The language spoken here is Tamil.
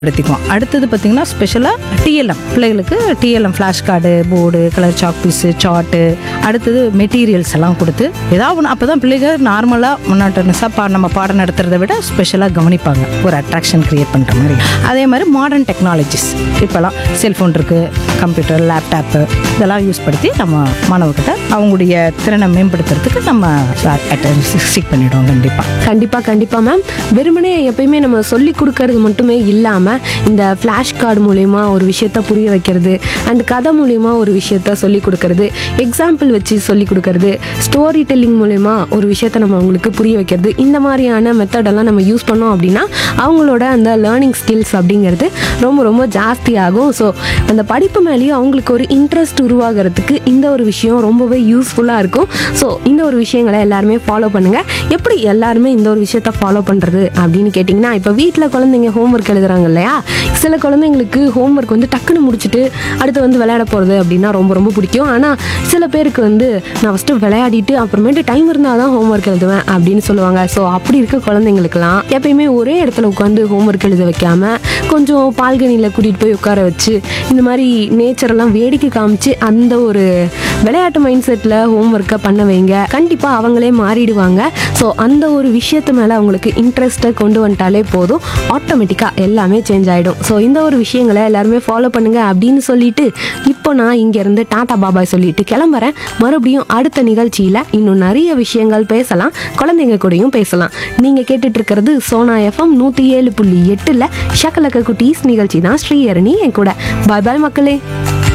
பயன்படுத்திக்குவோம் அடுத்தது பார்த்தீங்கன்னா ஸ்பெஷலாக டிஎல்எம் பிள்ளைகளுக்கு TLM flash card board colour chalk piece chart அடுத்தது மெட்டீரியல்ஸ் எல்லாம் கொடுத்து ஏதாவது ஒன்று அப்போ தான் பிள்ளைங்க நார்மலாக முன்னாட்டனஸாக பா நம்ம பாடம் நடத்துறதை விட ஸ்பெஷலாக கவனிப்பாங்க ஒரு அட்ராக்ஷன் க்ரியேட் பண்ணுற மாதிரி அதே மாதிரி மாடர்ன் டெக்னாலஜிஸ் இப்போலாம் செல்ஃபோன் இருக்குது கம்ப்யூட்டர் லேப்டாப்பு இதெல்லாம் யூஸ் படுத்தி நம்ம மாணவர்கிட்ட அவங்களுடைய திறனை மேம்படுத்துறதுக்கு நம்ம சீக் பண்ணிடுவோம் கண்டிப்பாக கண்டிப்பா கண்டிப்பா மேம் வெறுமனே எப்பயுமே நம்ம சொல்லி கொடுக்கறது மட்டுமே இல்லாம இந்த ஃப்ளாஷ் கார்டு மூலயமா ஒரு விஷயத்த புரிய வைக்கிறது அண்ட் கதை மூலயமா ஒரு விஷயத்த சொல்லி கொடுக்கறது எக்ஸாம்பிள் வச்சு சொல்லி கொடுக்கறது ஸ்டோரி டெல்லிங் மூலயமா ஒரு விஷயத்த நம்ம அவங்களுக்கு புரிய வைக்கிறது இந்த மாதிரியான மெத்தடெல்லாம் நம்ம யூஸ் பண்ணோம் அப்படின்னா அவங்களோட அந்த லேர்னிங் ஸ்கில்ஸ் அப்படிங்கிறது ரொம்ப ரொம்ப ஜாஸ்தியாகும் ஸோ அந்த படிப்பு மேலேயும் அவங்களுக்கு ஒரு இன்ட்ரெஸ்ட் உருவாகிறதுக்கு இந்த ஒரு விஷயம் ரொம்பவே யூஸ்ஃபுல்லாக இருக்கும் ஸோ இந்த ஒரு விஷயங்களை எல்லாருமே ஃபாலோ பண்ணுங்கள் எப்படி எல்லாருமே இந்த ஒரு விஷயத்த ஃபாலோ பண்ணுறது அப்படின்னு கேட்டிங்கன்னா இப்போ வீட்டில் குழந்தைங்க ஹோம்ஒர்க் எழுதுறாங்க இல்லையா சில குழந்தைங்களுக்கு ஹோம்ஒர்க் வந்து டக்குன்னு முடிச்சுட்டு அடுத்து வந்து விளையாட போகிறது அப்படின்னா ரொம்ப ரொம்ப பிடிக்கும் ஆனால் சில பேருக்கு வந்து நான் ஃபஸ்ட்டு விளையாடிட்டு அப்புறமேட்டு டைம் இருந்தால் தான் ஹோம்ஒர்க் எழுதுவேன் அப்படின்னு சொல்லுவாங்க ஸோ அப்படி இருக்க குழந்தைங்களுக்குலாம் எப்பயுமே ஒரே இடத்துல உட்காந்து ஹோம்ஒர்க் எழுத வைக்காம கொஞ்சம் பால்கனியில் கூட்டிகிட்டு போய் உட்கார வச்சு இந்த மாதிரி நேச்சரெல்லாம் வேடிக்கை காமிச்சு அந்த ஒரு விளையாட்டு மைண்ட் செட்டில் ஹோம்ஒர்க்கை பண்ண வைங்க கண்டிப்பாக அவங்களே மாறிடுவாங்க ஸோ அந்த ஒரு விஷயத்து மேலே அவங்களுக்கு இன்ட்ரெஸ்ட்டை கொண்டு வந்துட்டாலே போதும் ஆட்டோமேட்டிக்காக எல்லாமே சேஞ்ச் ஆகிடும் ஸோ இந்த ஒரு விஷயங்களை எல்லாருமே ஃபாலோ பண்ணுங்க அப்படின்னு சொல்லிட்டு இப்போ நான் இங்கேருந்து டாடா பாபாய் சொல்லிட்டு கிளம்புறேன் மறுபடியும் அடுத்த நிகழ்ச்சியில் இன்னும் நிறைய விஷயங்கள் பேசலாம் குழந்தைங்க கூடயும் பேசலாம் நீங்கள் கேட்டுட்டு இருக்கிறது சோனா எஃப்எம் நூற்றி ஏழு புள்ளி எட்டில் ஷக்கலக்க குட்டீஸ் நிகழ்ச்சி தான் ஸ்ரீஹரணி என் கூட பாய் பாய் மக்களே